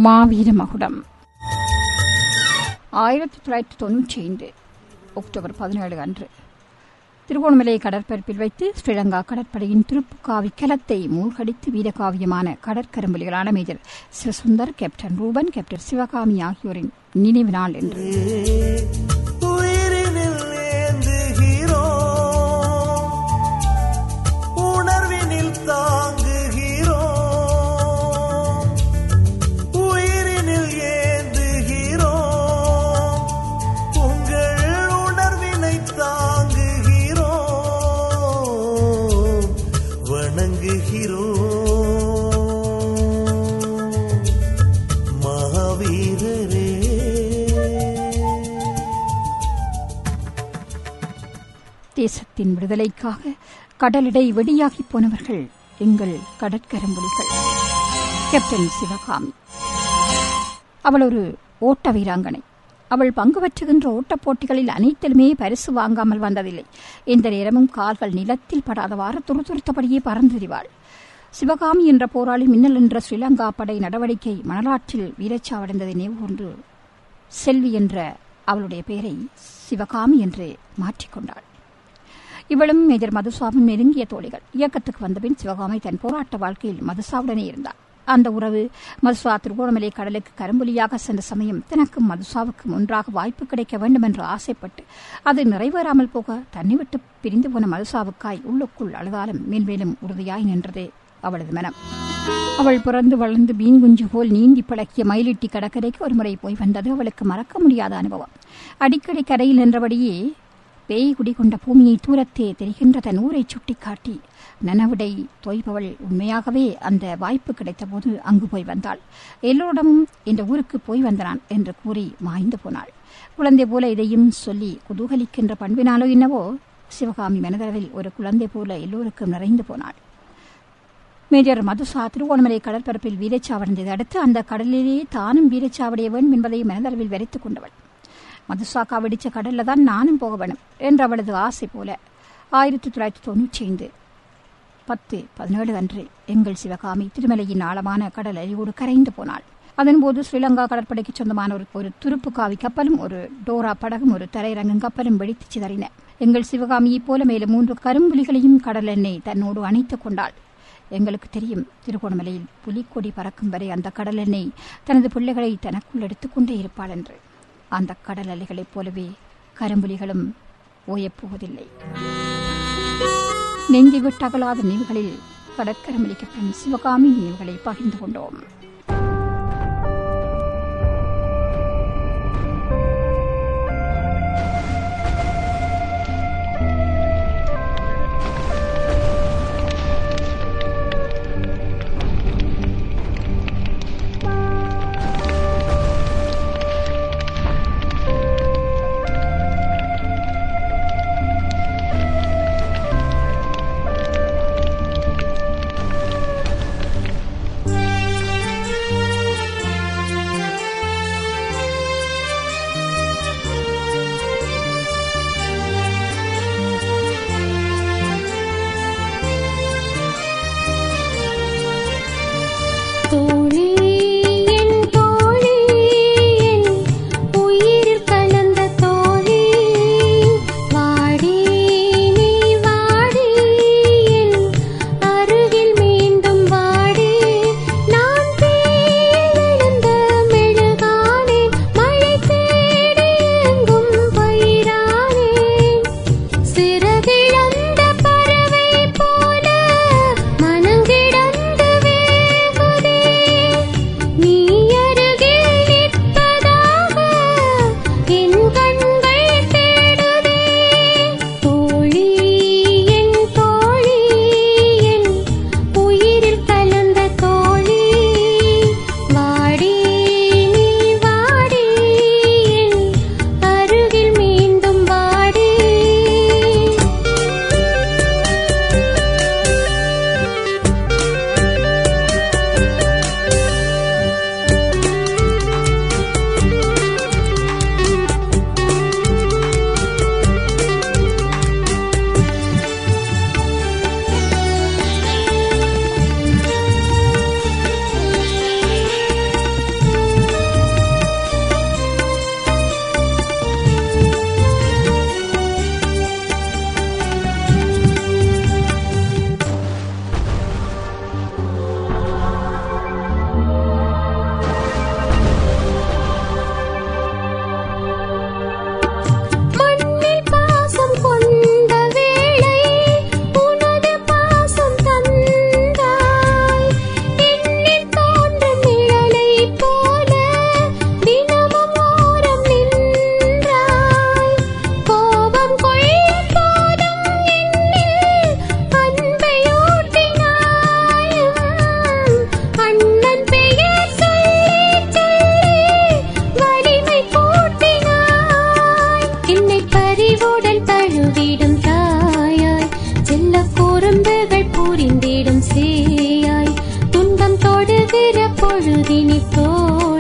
மாவீர மகுடம் ஆயிரத்தி தொள்ளாயிரத்தி தொன்னூற்றி ஐந்து அக்டோபர் பதினேழு அன்று திருகோணமலை கடற்பரப்பில் வைத்து ஸ்ரீலங்கா கடற்படையின் திருப்புக்காவி கலத்தை மூழ்கடித்து வீரகாவியமான கடற்கரும்புலிகளான major Sivasundar captain Ruban captain Sivakami ஆகியோரின் நினைவு நாள் என்று உயிரினில் ஏந்துகிறோம் உணர்வினில் தாங்குகிறோம் உயிரினில் ஏந்துகிறோம் உங்கள் உணர்வினை தாங்குகிறோம் வணங்குகிறோம் மகாவீரரே தேசத்தின் விடுதலைக்காக கடலிடை வெடியாகி போனவர்கள் எங்கள் கடற்கரம்புலிகள் கேப்டன் சிவகாமி அவள் ஒரு ஓட்ட வீராங்கனை அவள் பங்கு பெற்றுகின்ற ஓட்டப் போட்டிகளில் அனைத்திலுமே பரிசு வாங்காமல் வந்ததில்லை எந்த நேரமும் கால்கள் நிலத்தில் படாதவாறு துருதுருத்தபடியே பறந்துதிவாள் சிவகாமி என்ற போராளி மின்னல் என்ற ஸ்ரீலங்கா படை நடவடிக்கை மணலாற்றில் வீரச்சாவடைந்ததை நினைவுகொண்டு செல்வி என்ற அவளுடைய பெயரை சிவகாமி என்று மாற்றிக்கொண்டாள் இவளும் மேஜர் மதுசாவின் நெருங்கிய தோழிகள் இயக்கத்துக்கு வந்தபின் சிவகாமி தன் போராட்ட வாழ்க்கையில் மதுசாவுடனே இருந்தார் அந்த உறவு மதுசா திருகோணமலை கடலுக்கு கரும்புலியாக சென்ற சமயம் தனக்கும் மதுசாவுக்கும் ஒன்றாக வாய்ப்பு கிடைக்க வேண்டும் என்று ஆசைப்பட்டு அது நிறைவேறாமல் போக தன்னை விட்டு பிரிந்து போன மதுசாவுக்காய் உள்ளுக்குள் அழுதாலும் மேல்மேலும் உறுதியாய் நின்றது அவளது மனம் அவள் பிறந்து வளர்ந்து மீன்குஞ்சு போல் நீந்தி பழக்கிய மயிலிட்டி கடற்கரைக்கு ஒருமுறை போய் வந்தது அவளுக்கு மறக்க முடியாத அனுபவம் அடிக்கடி கரையில் நின்றபடியே பேய் குடிகொண்ட பூமியை தூரத்தே தெரிகின்ற தன் ஊரை சுட்டிக்காட்டி நனவிடை தொய்பவள் உண்மையாகவே அந்த வாய்ப்பு கிடைத்தபோது அங்கு போய் வந்தாள் எல்லோரிடமும் இந்த ஊருக்கு போய் வந்தனான் என்று கூறி மாய்ந்து போனாள் குழந்தை போல இதையும் சொல்லி குதூகலிக்கின்ற பண்பினாலோ என்னவோ சிவகாமி மனதளவில் ஒரு குழந்தை போல எல்லோருக்கும் நிறைந்து போனாள் மேஜர் மதுசா திருவோணமலை கடற்பரப்பில் வீரச்சாவடைந்ததை அடுத்து அந்த கடலிலேயே தானும் வீரச்சாவடைய வேண்டும் என்பதை மனதளவில் வரைத்துக் கொண்டவள் மதுசாக்கா வெடிச்ச கடல்ல தான் நானும் போக வேணும் என்ற அவளது ஆசை போல ஆயிரத்தி தொள்ளாயிரத்தி தொன்னூற்றி ஐந்து பத்து பதினேழு அன்று எங்கள் சிவகாமி திருமலையின் ஆழமான கடல் அழிவோடு கரைந்து போனாள் அதன்போது ஸ்ரீலங்கா கடற்படைக்கு சொந்தமான ஒரு ஒரு துருப்பு காவி கப்பலும் ஒரு டோரா படகும் ஒரு தரையிறங்கும் கப்பலும் வெடித்து சிதறின எங்கள் சிவகாமியைப் போல மேலும் மூன்று கரும்புலிகளையும் கடல் எண்ணெய் தன்னோடு அணைத்துக் கொண்டாள் எங்களுக்கு தெரியும் திருகோணமலையில் புலிக்கொடி பறக்கும் வரை அந்த கடல் எண்ணெய் தனது பிள்ளைகளை தனக்குள் எடுத்துக்கொண்டே இருப்பாள் என்று அந்த கடல் அலைகளைப் போலவே கரும்புலிகளும் ஓயப்போவதில்லை நெஞ்சை விட்டகலாத நினைவுகளில் கடற்கரமலி கேப்டன் சிவகாமி நினைவுகளை பகிர்ந்து கொண்டோம் குறும்புகள் புரிந்திடும் சேயாய் துன்பம் தொடுகிற பொழுதினி தோன்றும்